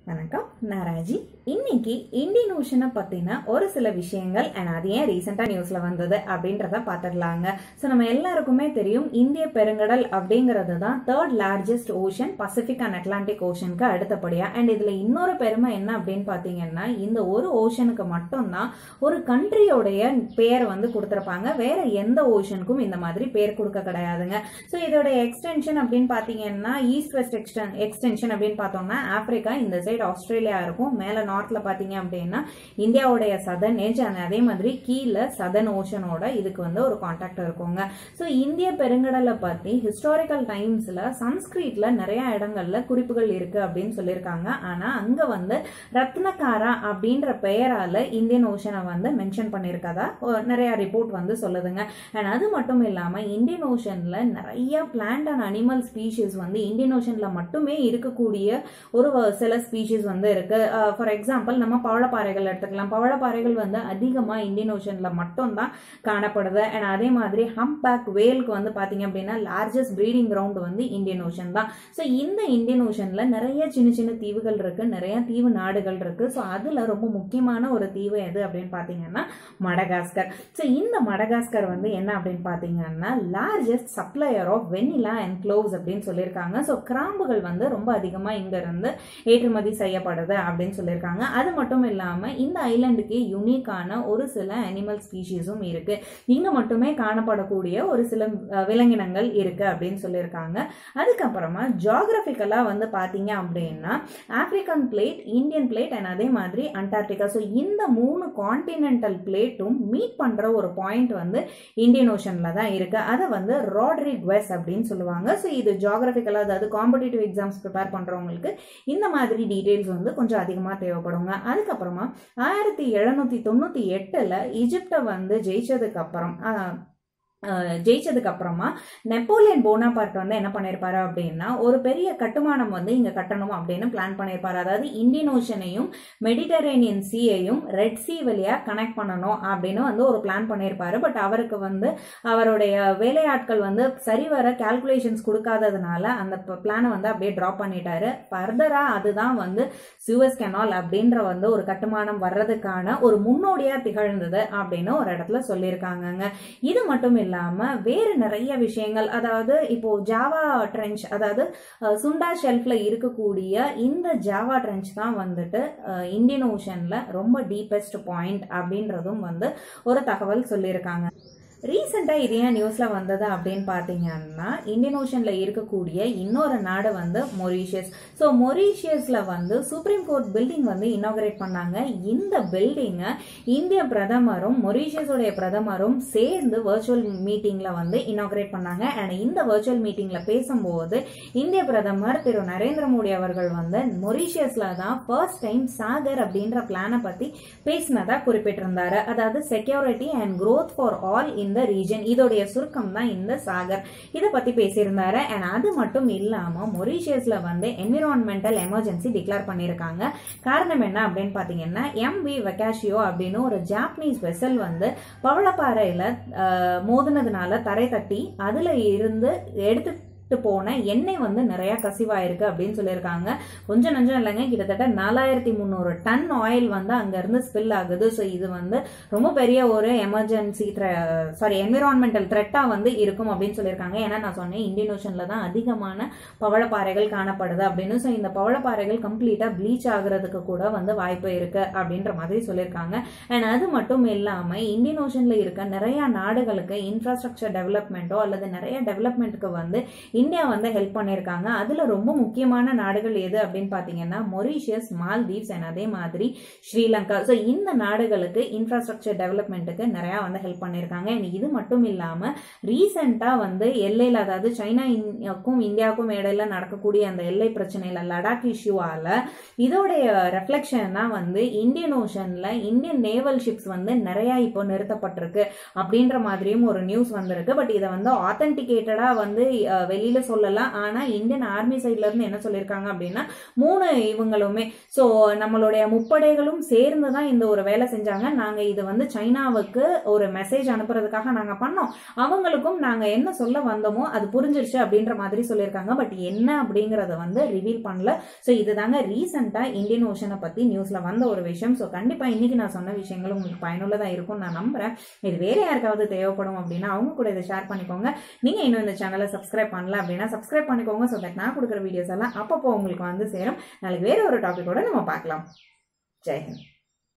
வணக்கம் நான் ராஜி இன்னைக்கு இந்தியன் ஓஷனை பத்தின ஒரு சில விஷயங்கள் அண்ட் அது ஏன் ரீசெண்டா நியூஸ்ல வந்தது அப்படின்றத பாத்துடலாங்க ஸோ நம்ம எல்லாருக்குமே தெரியும் இந்திய பெருங்கடல் அப்படிங்கிறது தான் third largest ocean Pacific and Atlantic ஓஷனுக்கு அடுத்தபடியா அண்ட் இதுல இன்னொரு பெருமை என்ன அப்படின்னு பாத்தீங்கன்னா இந்த ஒரு ஓஷனுக்கு மட்டும்தான் ஒரு கண்ட்ரியோடைய பேர் வந்து கொடுத்துருப்பாங்க வேற எந்த ஓஷனுக்கும் இந்த மாதிரி பேர் கொடுக்க கிடையாதுங்க ஸோ இதோட எக்ஸ்டென்ஷன் அப்படின்னு பாத்தீங்கன்னா ஈஸ்ட் வெஸ்ட் எக்ஸ்டன் எக்ஸ்டென்ஷன் அப்படின்னு பார்த்தோம்னா ஆப்பிரிக்கா இந்த சைடு ஆஸ்திரேலியா இருக்கும் மேல நார்த்ல பாத்தீங்க அப்படின்னா இந்தியாவுடைய சதன் ஏஜ் அதே மாதிரி கீழே சதன் ஓஷனோட இதுக்கு வந்து ஒரு கான்டாக்ட் இருக்குங்க ஸோ இந்திய பெருங்கடலை பத்தி ஹிஸ்டாரிக்கல் டைம்ஸ்ல சன்ஸ்கிரிட்ல நிறைய இடங்கள்ல குறிப்புகள் இருக்கு அப்படின்னு சொல்லியிருக்காங்க ஆனா அங்க வந்து ரத்னகாரா அப்படின்ற பெயரால இந்தியன் ஓஷனை வந்து மென்ஷன் பண்ணியிருக்கதா ஒரு நிறைய ரிப்போர்ட் வந்து சொல்லுதுங்க அண்ட் அது மட்டும் இல்லாம இந்தியன் ஓஷன்ல நிறைய பிளான்ட் அண்ட் அனிமல் ஸ்பீஷிஸ் வந்து இந்தியன் ஓஷன்ல மட்டுமே இருக்கக்கூடிய ஒரு சில ஸ்பீஷிஸ் வந்து இருக்கு ஃபார் எக்ஸாம்பிள் நம்ம பவளப்பாறைகள் எடுத்துக்கலாம் பவளப்பாறைகள் வந்து அதிகமா இந்தியன் ஓஷன்ல மட்டும் தான் காணப்படுது அண்ட் அதே மாதிரி ஹம்ப் பேக் வேலுக்கு வந்து பாத்தீங்க அப்படின்னா லார்ஜஸ்ட் ப்ரீடிங் கிரவுண்ட் வந்து இந்தியன் ஓஷன் தான் ஸோ இந்த இந்தியன் ஓஷன்ல நிறைய சின்ன சின்ன தீவுகள் இருக்கு நிறைய தீவு நாடுகள் இருக்கு ஸோ அதுல ரொம்ப முக்கியமான ஒரு தீவு எது அப்படின்னு பாத்தீங்கன்னா மடகாஸ்கர் ஸோ இந்த மடகாஸ்கர் வந்து என்ன அப்படின்னு பாத்தீங்கன்னா largest supplier of vanilla and cloves அப்படின்னு சொல்லியிருக்காங்க ஸோ கிராம்புகள் வந்து ரொம்ப அதிகமா இங்க இருந்து ஏற்றுமதி செய்யப்படுது அப்படின்னு சொல்லியிருக்காங்க அது மட்டும் இல்லாம இந்த ஐலண்டுக்கு யூனிக்கான ஒரு சில அனிமல் ஸ்பீஷீஸும் இருக்கு இங்க மட்டுமே காணப்படக்கூடிய ஒரு சில அஹ், விலங்கினங்கள் இருக்கு அப்படின்னு சொல்லியிருக்காங்க அதுக்கப்புறமா ஜியாகிரபிக்கலா வந்து பாத்தீங்க அப்படின்னா African plate Indian plate and அதே மாதிரி அண்டார்டிகா ஸோ இந்த மூணு கான்டினென்டல் பிளேட்டும் மீட் பண்ற ஒரு பாயிண்ட் வந்து இந்தியன் ஓஷன்ல தான் இருக்கு அதை வந்து ராட்ரிக் வெஸ் அப்படின்னு சொல்லுவாங்க ஸோ இது ஜியாகிரபிக்கலா அதாவது காம்படிட்டிவ் எக்ஸாம்ஸ் ப்ரிப்பேர் பண்றவங்களுக்கு இந்த மாதிரி டீடைல்ஸ் வந்து கொஞ்சம் அதிகமாக தேவைப்படுங்க அதுக்கப்புறமா ஆயிரத்தி எழுநூத்தி தொண்ணூத்தி எட்டுல ஈஜிப்டை வந்து ஜெயிச்சதுக்கு அப்புறம் ஆஹ், ஆஹ், ஜெயிச்சதுக்கு அப்புறமா நெப்போலியன் போனாபார்ட் வந்து என்ன பண்ணிருப்பாரு அப்படின்னா ஒரு பெரிய கட்டுமானம் வந்து இங்க கட்டணும் அப்படின்னு பிளான் பண்ணிருப்பாரு அதாவது இந்தியன் ஓஷனையும் மெடிட்டரேனியன் சீயையும் ரெட் சி வழியா கனெக்ட் பண்ணணும் அப்படின்னு வந்து ஒரு பிளான் பண்ணிருப்பாரு பட் அவருக்கு வந்து அவருடைய வேலையாட்கள் வந்து சரிவர கால்குலேஷன்ஸ் கொடுக்காததுனால அந்த பிளானை வந்து அப்படியே ட்ராப் பண்ணிட்டாரு ஃபர்தரா அதுதான் வந்து சுவஸ் கெனால் அப்படின்ற வந்து ஒரு கட்டுமானம் வர்றதுக்கான ஒரு முன்னோடியா திகழ்ந்தது அப்படின்னு ஒரு இடத்துல சொல்லியிருக்காங்கங்க இது மட்டும் இல்லாம வேறு நிறைய விஷயங்கள் அதாவது இப்போ ஜாவா ட்ரெஞ்ச் அதாவது அஹ், சுண்டா ஷெல்ஃப்ல இருக்கக்கூடிய இந்த ஜாவா ட்ரெஞ்ச் தான் வந்துட்டு அஹ், இந்தியன் ஓஷன்ல ரொம்ப டீப்பஸ்ட் பாயிண்ட் அப்படின்றதும் வந்து ஒரு தகவல் சொல்லியிருக்காங்க ரீசெண்டாக இது ஏன் நியூஸில் வந்தது அப்படின்னு பார்த்தீங்கன்னா இந்தியன் ஓஷனில் இருக்கக்கூடிய இன்னொரு நாடு வந்து மொரீஷியஸ் ஸோ மொரீஷியஸில் வந்து சுப்ரீம் கோர்ட் பில்டிங் வந்து இனாகரேட் பண்ணாங்க இந்த பில்டிங்கை இந்திய பிரதமரும் மொரீஷியஸோடைய பிரதமரும் சேர்ந்து வர்ச்சுவல் மீட்டிங்கில் வந்து இனாகரேட் பண்ணாங்க அண்ட் இந்த வர்ச்சுவல் மீட்டிங்கில் பேசும்போது இந்திய பிரதமர் திரு நரேந்திர மோடி அவர்கள் வந்து மொரீஷியஸில் தான் ஃபர்ஸ்ட் டைம் சாகர் அப்படின்ற பிளானை பற்றி பேசினதா குறிப்பிட்டிருந்தாரு அதாவது security and growth for all இந்த ரீஜன் இதோடைய சுருக்கம் தான் இந்த சாகர் இதை பத்தி பேசியிருந்தாரு அண்ட் அது மட்டும் இல்லாம மொரீஷியஸ்ல வந்து என்விரான்மெண்டல் எமர்ஜென்சி டிக்ளேர் பண்ணியிருக்காங்க காரணம் என்ன அப்படின்னு பாத்தீங்கன்னா எம் வி வெக்காஷியோ அப்படின்னு ஒரு ஜாப்பனீஸ் வெசல் வந்து பவளப்பாறையில அஹ், மோதினதுனால தரை தட்டி அதுல இருந்து எடுத்து போன எண்ணெய் வந்து நிறைய கசிவாயிருக்கு அப்படின்னு சொல்லியிருக்காங்க கொஞ்சம் நஞ்சம் இல்லைங்க கிட்டத்தட்ட நாலாயிரத்தி முந்நூறு டன் ஆயில் வந்து அங்க இருந்து ஸ்பில் ஆகுது ஸோ இது வந்து ரொம்ப பெரிய ஒரு எமர்ஜென்சி சாரி என்விரான்மெண்டல் த்ரெட்டா வந்து இருக்கும் அப்படின்னு சொல்லியிருக்காங்க ஏன்னா நான் சொன்னேன் இந்தியன் ஓஷன்ல தான் அதிகமான பவளப்பாறைகள் காணப்படுது அப்படின்னு ஸோ இந்த பவளப்பாறைகள் கம்ப்ளீட்டா ப்ளீச் ஆகுறதுக்கு கூட வந்து வாய்ப்பு இருக்கு அப்படின்ற மாதிரி சொல்லியிருக்காங்க அண்ட் அது மட்டும் இல்லாம இந்தியன் ஓஷன்ல இருக்க நிறைய நாடுகளுக்கு இன்ஃப்ராஸ்ட்ரக்சர் டெவலப்மெண்ட்டோ அல்லது நிறைய டெவலப்மெண்ட்டுக்கு வந்து இந்தியா வந்து ஹெல்ப் பண்ணியிருக்காங்க அதுல ரொம்ப முக்கியமான நாடுகள் எது அப்படின்னு பாத்தீங்கன்னா மொரீஷியஸ் மால்தீவ்ஸ் அண்ட் அதே மாதிரி ஸ்ரீலங்கா ஸோ இந்த நாடுகளுக்கு இன்ஃப்ராஸ்ட்ரக்சர் டெவலப்மெண்ட்டுக்கு நிறைய வந்து ஹெல்ப் பண்ணியிருக்காங்க And இது மட்டும் இல்லாம ரீசெண்டா வந்து எல்லையில அதாவது சைனாக்கும் இந்தியாவுக்கும் இடையில நடக்கக்கூடிய அந்த எல்லை பிரச்சனையில லடாக் இஷ்யூவால இதோடைய ரெஃப்ளெக்ஷன்னா வந்து இந்தியன் ஓஷன்ல இந்தியன் நேவல் ஷிப்ஸ் வந்து நிறைய இப்போ நிறுத்தப்பட்டிருக்கு அப்படின்ற மாதிரியும் ஒரு நியூஸ் வந்திருக்கு பட் இதை வந்து ஆத்தென்டிகேட்டடா வந்து அஹ், வெளியே வெளியில சொல்லல ஆனா இந்தியன் ஆர்மி சைட்ல இருந்து என்ன சொல்லியிருக்காங்க அப்படின்னா மூணு இவங்களுமே ஸோ நம்மளுடைய முப்படைகளும் சேர்ந்து தான் இந்த ஒரு வேலை செஞ்சாங்க நாங்க இது வந்து சைனாவுக்கு ஒரு மெசேஜ் அனுப்புறதுக்காக நாங்க பண்ணோம் அவங்களுக்கும் நாங்க என்ன சொல்ல வந்தோமோ அது புரிஞ்சிருச்சு அப்படின்ற மாதிரி சொல்லியிருக்காங்க பட் என்ன அப்படிங்கறத வந்து ரிவீல் பண்ணல ஸோ இதுதாங்க ரீசெண்டா இந்தியன் ஓஷனை பத்தி நியூஸ்ல வந்த ஒரு விஷயம் ஸோ கண்டிப்பா இன்னைக்கு நான் சொன்ன விஷயங்கள் உங்களுக்கு பயனுள்ளதா இருக்கும்னு நான் நம்புறேன் இது வேற யாருக்காவது தேவைப்படும் அப்படின்னா அவங்க கூட இதை ஷேர் பண்ணிக்கோங்க நீங்க இன்னும் இந்த சேனலை சப்ஸ்கிரைப் பண்ணல அப்படின்னா சப்ஸ்கிரைப் பண்ணிக்கோங்க ஸோ தட் நான் கொடுக்குற வீடியோஸ் எல்லாம் அப்பப்போ உங்களுக்கு வந்து சேரும் நாளைக்கு வேற ஒரு டாபிக்கோட நம்ம பார்க்கலாம் ஜெய்ஹிந்த்